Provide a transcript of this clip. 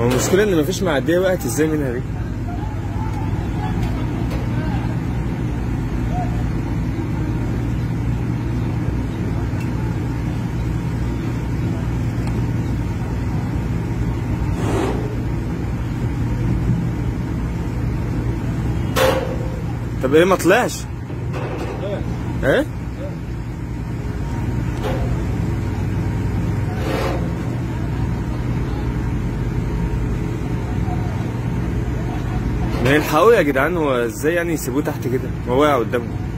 هو المشكله ان مفيش معديه وقعت ازاي منها دي طب ايه ما طلعش ايه ما يلحقوه يا جدعان هو ازاي يعني يسيبوه تحت كده هو واقع قدامهم